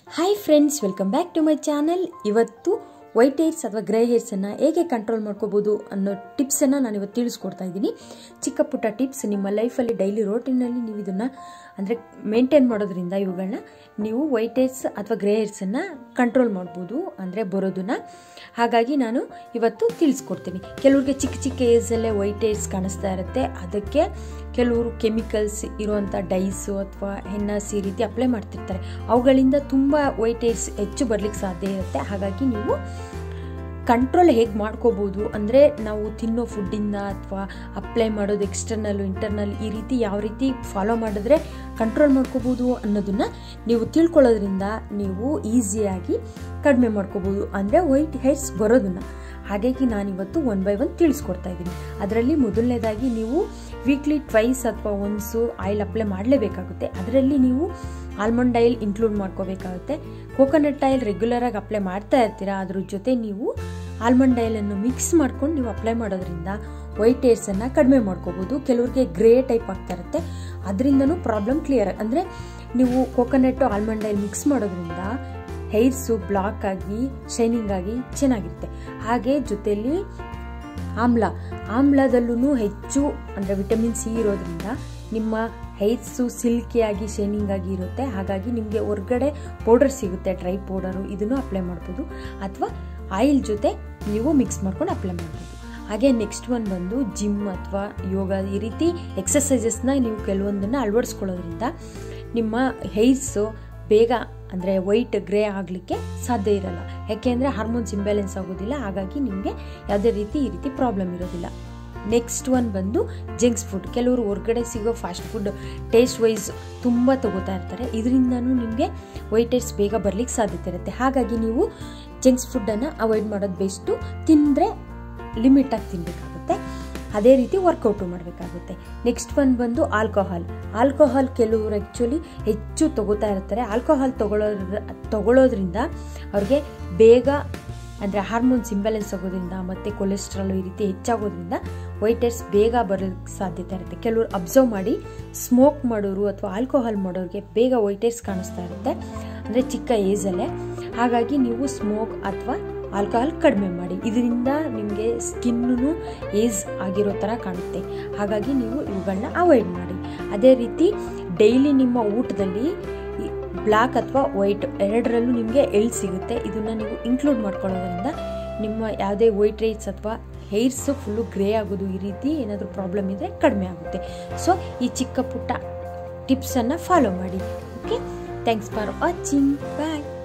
hi friends welcome back to my channel ಇವತ್ತು white hairs ಅಥವಾ grey ಹೇರ್ಸನ್ನು ಹೇಗೆ ಕಂಟ್ರೋಲ್ ಮಾಡ್ಕೋಬೋದು ಅನ್ನೋ ಟಿಪ್ಸನ್ನು ನಾನು ಇವತ್ತು ತಿಳಿಸ್ಕೊಡ್ತಾ ಇದ್ದೀನಿ ಚಿಕ್ಕ ಪುಟ್ಟ ಟಿಪ್ಸ್ ನಿಮ್ಮ ಲೈಫಲ್ಲಿ ಡೈಲಿ ರೋಟೀನಲ್ಲಿ ನೀವು ಇದನ್ನು ಅಂದರೆ ಮೇಂಟೈನ್ ಮಾಡೋದ್ರಿಂದ ಇವುಗಳನ್ನ ನೀವು ವೈಟ್ ಹೇರ್ಸ್ ಅಥವಾ ಗ್ರೇ ಹೇರ್ಸನ್ನು ಕಂಟ್ರೋಲ್ ಮಾಡ್ಬೋದು ಅಂದರೆ ಬರೋದನ್ನ ಹಾಗಾಗಿ ನಾನು ಇವತ್ತು ತಿಳಿಸ್ಕೊಡ್ತೀನಿ ಕೆಲವ್ರಿಗೆ ಚಿಕ್ಕ ಚಿಕ್ಕ ಏಜಲ್ಲೇ ವೈಟ್ ಹೇರ್ಸ್ ಕಾಣಿಸ್ತಾ ಇರುತ್ತೆ ಅದಕ್ಕೆ ಕೆಲವರು ಕೆಮಿಕಲ್ಸ್ ಇರುವಂಥ ಡೈಸು ಅಥವಾ ಹೆನ್ನಾಸಿ ಈ ರೀತಿ ಅಪ್ಲೈ ಮಾಡ್ತಿರ್ತಾರೆ ಅವುಗಳಿಂದ ತುಂಬ ವೈಟ್ ಹೇರ್ಸ್ ಹೆಚ್ಚು ಬರ್ಲಿಕ್ಕೆ ಸಾಧ್ಯ ಇರುತ್ತೆ ಹಾಗಾಗಿ ನೀವು ಕಂಟ್ರೋಲ್ ಹೇಗೆ ಮಾಡ್ಕೋಬೋದು ಅಂದರೆ ನಾವು ತಿನ್ನೋ ಫುಡ್ಡಿಂದ ಅಥವಾ ಅಪ್ಲೈ ಮಾಡೋದು ಎಕ್ಸ್ಟರ್ನಲ್ ಇಂಟರ್ನಲ್ ಈ ರೀತಿ ಯಾವ ರೀತಿ ಫಾಲೋ ಮಾಡಿದ್ರೆ ಕಂಟ್ರೋಲ್ ಮಾಡ್ಕೋಬೋದು ಅನ್ನೋದನ್ನು ನೀವು ತಿಳ್ಕೊಳ್ಳೋದ್ರಿಂದ ನೀವು ಈಸಿಯಾಗಿ ಕಡಿಮೆ ಮಾಡ್ಕೋಬೋದು ಅಂದರೆ ವೈಟ್ ಹೇರ್ಸ್ ಬರೋದನ್ನು ಹಾಗಾಗಿ ನಾನಿವತ್ತು ಒನ್ ಬೈ ಒನ್ ತಿಳಿಸ್ಕೊಡ್ತಾ ಇದ್ದೀನಿ ಅದರಲ್ಲಿ ಮೊದಲನೇದಾಗಿ ನೀವು ವೀಕ್ಲಿ ಟ್ವೈಸ್ ಅಥವಾ ಒನ್ಸು ಆಯಿಲ್ ಅಪ್ಲೈ ಮಾಡಲೇಬೇಕಾಗುತ್ತೆ ಅದರಲ್ಲಿ ನೀವು ಆಲ್ಮಂಡ್ ಆಯಿಲ್ ಇನ್ಕ್ಲೂಡ್ ಮಾಡ್ಕೋಬೇಕಾಗುತ್ತೆ ಕೋಕೋನಟ್ ಆಯಿಲ್ ರೆಗ್ಯುಲರಾಗಿ ಅಪ್ಲೈ ಮಾಡ್ತಾ ಇರ್ತೀರಾ ಅದ್ರ ಜೊತೆ ನೀವು ಆಲ್ಮಂಡ್ ಆಯಿಲನ್ನು ಮಿಕ್ಸ್ ಮಾಡ್ಕೊಂಡು ನೀವು ಅಪ್ಲೈ ಮಾಡೋದ್ರಿಂದ ವೈಟ್ ಹೇರ್ಸನ್ನು ಕಡಿಮೆ ಮಾಡ್ಕೋಬೋದು ಕೆಲವ್ರಿಗೆ ಗ್ರೇ ಟೈಪ್ ಆಗ್ತಾ ಇರುತ್ತೆ ಅದರಿಂದನೂ ಪ್ರಾಬ್ಲಮ್ ಕ್ಲಿಯರ್ ಅಂದರೆ ನೀವು ಕೋಕೋನಟ್ಟು ಆಲ್ಮಂಡ್ ಆಯಿಲ್ ಮಿಕ್ಸ್ ಮಾಡೋದ್ರಿಂದ ಹೇರ್ಸು ಬ್ಲಾಕ್ ಆಗಿ ಶೈನಿಂಗ್ ಆಗಿ ಚೆನ್ನಾಗಿರುತ್ತೆ ಹಾಗೆ ಜೊತೆಯಲ್ಲಿ ಆಮ್ಲ ಆಮ್ಲದಲ್ಲೂ ಹೆಚ್ಚು ಅಂದರೆ ವಿಟಮಿನ್ ಸಿ ಇರೋದ್ರಿಂದ ನಿಮ್ಮ ಹೇರ್ಸು ಸಿಲ್ಕಿಯಾಗಿ ಶೈನಿಂಗ್ ಆಗಿ ಇರುತ್ತೆ ಹಾಗಾಗಿ ನಿಮಗೆ ಹೊರಗಡೆ ಪೌಡರ್ ಸಿಗುತ್ತೆ ಡ್ರೈ ಪೌಡರು ಇದನ್ನು ಅಪ್ಲೈ ಮಾಡ್ಬೋದು ಅಥವಾ ಆಯಿಲ್ ಜೊತೆ ನೀವು ಮಿಕ್ಸ್ ಮಾಡ್ಕೊಂಡು ಅಪ್ಲೈ ಮಾಡ್ಬೋದು ಹಾಗೆ ನೆಕ್ಸ್ಟ್ ಒನ್ ಬಂದು ಜಿಮ್ ಅಥವಾ ಯೋಗ ಈ ರೀತಿ ಎಕ್ಸಸೈಸಸ್ನ ನೀವು ಕೆಲವೊಂದನ್ನು ಅಳವಡಿಸ್ಕೊಳ್ಳೋದ್ರಿಂದ ನಿಮ್ಮ ಹೇರ್ಸು ಬೇಗ ಅಂದರೆ ವೈಟ್ ಗ್ರೇ ಆಗಲಿಕ್ಕೆ ಸಾಧ್ಯ ಇರಲ್ಲ ಯಾಕೆಂದರೆ ಹಾರ್ಮೋನ್ಸ್ ಇಂಬ್ಯಾಲೆನ್ಸ್ ಆಗೋದಿಲ್ಲ ಹಾಗಾಗಿ ನಿಮಗೆ ಯಾವುದೇ ರೀತಿ ಈ ರೀತಿ ಪ್ರಾಬ್ಲಮ್ ಇರೋದಿಲ್ಲ ನೆಕ್ಸ್ಟ್ ಒನ್ ಬಂದು ಜಂಕ್ಸ್ ಫುಡ್ ಕೆಲವರು ಹೊರಗಡೆ ಸಿಗೋ ಫಾಸ್ಟ್ ಫುಡ್ ಟೇಸ್ಟ್ ವೈಸ್ ತುಂಬ ತಗೋತಾ ಇರ್ತಾರೆ ಇದರಿಂದನೂ ನಿಮಗೆ ವೈಟ್ ಹೇರ್ಸ್ ಬೇಗ ಬರಲಿಕ್ಕೆ ಸಾಧ್ಯತೆ ಇರುತ್ತೆ ಹಾಗಾಗಿ ನೀವು ಜಂಕ್ಸ್ ಫುಡ್ಡನ್ನು ಅವಾಯ್ಡ್ ಮಾಡೋದು ಬೆಸ್ಟು ತಿಂದರೆ ಲಿಮಿಟಾಗಿ ತಿನ್ನಬೇಕಾಗುತ್ತೆ ಅದೇ ರೀತಿ ವರ್ಕೌಟು ಮಾಡಬೇಕಾಗುತ್ತೆ ನೆಕ್ಸ್ಟ್ ಒನ್ ಬಂದು ಆಲ್ಕೋಹಾಲ್ ಆಲ್ಕೋಹಾಲ್ ಕೆಲವರು ಆ್ಯಕ್ಚುಲಿ ಹೆಚ್ಚು ತಗೋತಾ ಇರ್ತಾರೆ ಆಲ್ಕೋಹಾಲ್ ತಗೊಳ್ಳೋದ್ರ ತಗೊಳ್ಳೋದ್ರಿಂದ ಅವ್ರಿಗೆ ಬೇಗ ಅಂದರೆ ಹಾರ್ಮೋನ್ಸ್ ಇಂಬ್ಯಾಲೆನ್ಸ್ ಆಗೋದ್ರಿಂದ ಮತ್ತು ಕೊಲೆಸ್ಟ್ರಾಲ್ ಈ ರೀತಿ ಹೆಚ್ಚಾಗೋದ್ರಿಂದ ವೈಟ್ ಹೇರ್ಸ್ ಬೇಗ ಬರೋಕ್ಕೆ ಸಾಧ್ಯತೆ ಇರುತ್ತೆ ಕೆಲವರು ಅಬ್ಸರ್ವ್ ಮಾಡಿ ಸ್ಮೋಕ್ ಮಾಡೋರು ಅಥವಾ ಆಲ್ಕೋಹಾಲ್ ಮಾಡೋರಿಗೆ ಬೇಗ ವೈಟ್ ಹೇರ್ಸ್ ಕಾಣಿಸ್ತಾ ಇರುತ್ತೆ ಅಂದರೆ ಚಿಕ್ಕ ಏಜಲ್ಲೇ ಹಾಗಾಗಿ ನೀವು ಸ್ಮೋಕ್ ಅಥವಾ ಆಲ್ಕೋಹಾಲ್ ಕಡಿಮೆ ಮಾಡಿ ಇದರಿಂದ ನಿಮಗೆ ಸ್ಕಿನ್ನೂ ಏಜ್ ಆಗಿರೋ ಥರ ಕಾಣುತ್ತೆ ಹಾಗಾಗಿ ನೀವು ಇವುಗಳನ್ನ ಅವಾಯ್ಡ್ ಮಾಡಿ ಅದೇ ರೀತಿ ಡೈಲಿ ನಿಮ್ಮ ಊಟದಲ್ಲಿ ಬ್ಲ್ಯಾಕ್ ಅಥವಾ ವೈಟ್ ಎರಡರಲ್ಲೂ ನಿಮಗೆ ಎಳ್ ಸಿಗುತ್ತೆ ಇದನ್ನು ನೀವು ಇನ್ಕ್ಲೂಡ್ ಮಾಡ್ಕೊಳ್ಳೋದ್ರಿಂದ ನಿಮ್ಮ ಯಾವುದೇ ವೈಟ್ ರೈಟ್ಸ್ ಅಥವಾ ಹೇರ್ಸು ಫುಲ್ಲು ಗ್ರೇ ಆಗೋದು ಈ ರೀತಿ ಏನಾದರೂ ಪ್ರಾಬ್ಲಮ್ ಇದ್ದರೆ ಕಡಿಮೆ ಆಗುತ್ತೆ ಸೊ ಈ ಚಿಕ್ಕ ಪುಟ್ಟ ಟಿಪ್ಸನ್ನು ಫಾಲೋ ಮಾಡಿ okay thanks for watching bye